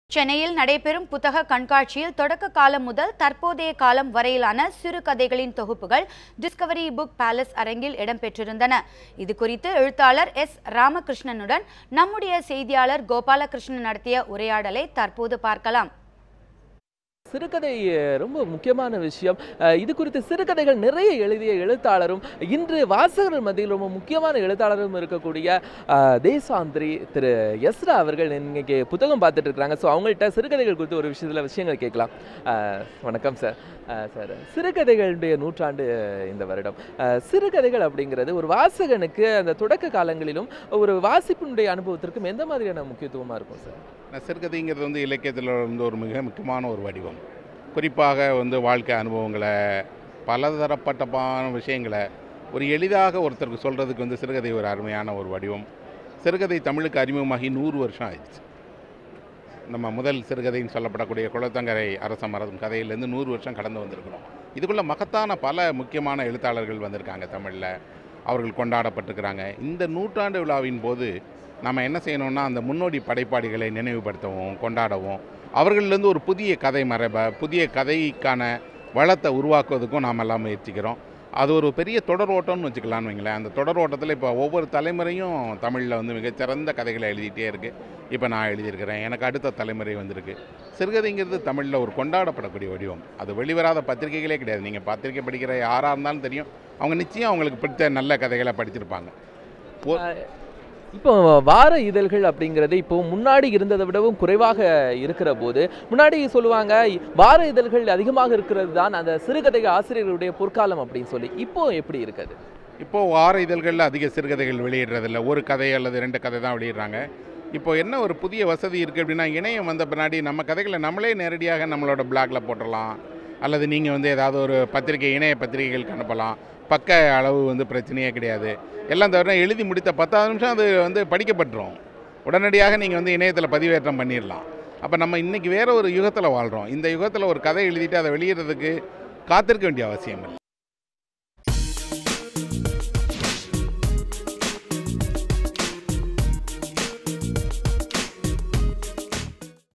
சென்னையில் நடைபெறும் புத்தக கண்காட்சியில் தொடக்க காலம் முதல் தற்போதைய காலம் வரையிலான சிறுகதைகளின் தொகுப்புகள் டிஸ்கவரி புக் பேலஸ் அரங்கில் இடம்பெற்றிருந்தன இது குறித்து எழுத்தாளர் எஸ் ராமகிருஷ்ணனுடன் நம்முடைய செய்தியாளர் கோபாலகிருஷ்ணன் நடத்திய உரையாடலை தற்போது பார்க்கலாம் சிறுகதை அஹ், ரொம்ப முக்கியமான விஷயம் அஹ், இது குறித்து சிறுகதைகள் நிறைய எழுதிய எழுத்தாளரும் இன்று வாசகர்கள் மத்தியில் ரொம்ப முக்கியமான எழுத்தாளரும் இருக்கக்கூடிய அஹ், தேசாந்திரி திரு எஸ்ரா அவர்கள் இன்னைக்கு புத்தகம் பார்த்துட்டு இருக்கிறாங்க ஸோ அவங்கள்ட்ட சிறுகதைகள் குறித்து ஒரு விஷயத்தில் விஷயங்கள் கேட்கலாம் அஹ், வணக்கம் சார் அஹ், சார் சிறுகதைகளுடைய நூற்றாண்டு அஹ், இந்த வருடம் அஹ், சிறுகதைகள் அப்படிங்கிறது ஒரு வாசகனுக்கு அந்த தொடக்க காலங்களிலும் ஒரு வாசிப்பினுடைய அனுபவத்திற்கும் எந்த மாதிரியான முக்கியத்துவமாக இருக்கும் சார் நான் சிறுகதைங்கிறது வந்து இலக்கியத்தில் வந்து ஒரு மிக முக்கியமான ஒரு வடிவம் குறிப்பாக வந்து வாழ்க்கை அனுபவங்களை பலதரப்பட்டமான விஷயங்களை ஒரு எளிதாக ஒருத்தருக்கு சொல்கிறதுக்கு வந்து சிறுகதை ஒரு அருமையான ஒரு வடிவம் சிறுகதை தமிழுக்கு அறிமுகமாகி நூறு வருஷம் ஆயிடுச்சு நம்ம முதல் சிறுகதைன்னு சொல்லப்படக்கூடிய குளத்தங்கரை அரச மரம் கதையிலேருந்து நூறு வருஷம் கடந்து வந்திருக்கிறோம் இதுக்குள்ள மகத்தான பல முக்கியமான எழுத்தாளர்கள் வந்திருக்காங்க தமிழில் அவர்கள் கொண்டாடப்பட்டிருக்கிறாங்க இந்த நூற்றாண்டு விழாவின் போது நம்ம என்ன செய்யணும்னா அந்த முன்னோடி படைப்பாளிகளை நினைவுபடுத்தவும் கொண்டாடவும் அவர்களிலேருந்து ஒரு புதிய கதை மரபை புதிய கதைக்கான வளத்தை உருவாக்குவதற்கும் நாம் எல்லாம் முயற்சிக்கிறோம் அது ஒரு பெரிய தொடர் ஓட்டம்னு வச்சுக்கலாம்னு வைங்களேன் அந்த தொடர் ஓட்டத்தில் இப்போ ஒவ்வொரு தலைமுறையும் தமிழில் வந்து மிகச்சிறந்த கதைகளை எழுதிட்டே இருக்குது இப்போ நான் எழுதியிருக்கிறேன் எனக்கு அடுத்த தலைமுறை வந்திருக்கு சிறுகதைங்கிறது தமிழில் ஒரு கொண்டாடப்படக்கூடிய வடிவம் அது வெளிவராத பத்திரிகைகளே கிடையாது நீங்கள் பத்திரிகை படிக்கிற யாராக இருந்தாலும் தெரியும் அவங்க நிச்சயம் அவங்களுக்கு பிடித்த நல்ல கதைகளை படிச்சிருப்பாங்க இப்போ வார இதழ்கள் அப்படிங்கிறது இப்போ முன்னாடி இருந்ததை விடவும் குறைவாக இருக்கிற போது முன்னாடி சொல்லுவாங்க வார இதழ்கள் அதிகமாக இருக்கிறது தான் அந்த சிறுகதை ஆசிரியர்களுடைய பொற்காலம் அப்படின்னு சொல்லி இப்போ எப்படி இருக்குது இப்போது வார இதழ்களில் அதிக சிறுகதைகள் வெளியிடுறதில்ல ஒரு கதை அல்லது ரெண்டு கதை தான் வெளியிடுறாங்க இப்போ என்ன ஒரு புதிய வசதி இருக்குது அப்படின்னா இணையம் வந்த பின்னாடி நம்ம கதைகளை நம்மளே நேரடியாக நம்மளோட பிளாக்ல போட்டுடலாம் அல்லது நீங்கள் வந்து ஏதாவது ஒரு பத்திரிகை இணைய பத்திரிகைகளுக்கு அனுப்பலாம் பக்க அளவு வந்து பிரச்சனையே கிடையாது எல்லாம் தவிர எழுதி முடித்த பத்தாவது நிமிஷம் அது வந்து படிக்கப்பட்டுரும் உடனடியாக நீங்கள் வந்து இணையத்தில் பதிவேற்றம் பண்ணிடலாம் அப்போ நம்ம இன்றைக்கி வேற ஒரு யுகத்தில் வாழ்கிறோம் இந்த யுகத்தில் ஒரு கதை எழுதிட்டு அதை வெளியிடுறதுக்கு காத்திருக்க வேண்டிய அவசியம் இல்லை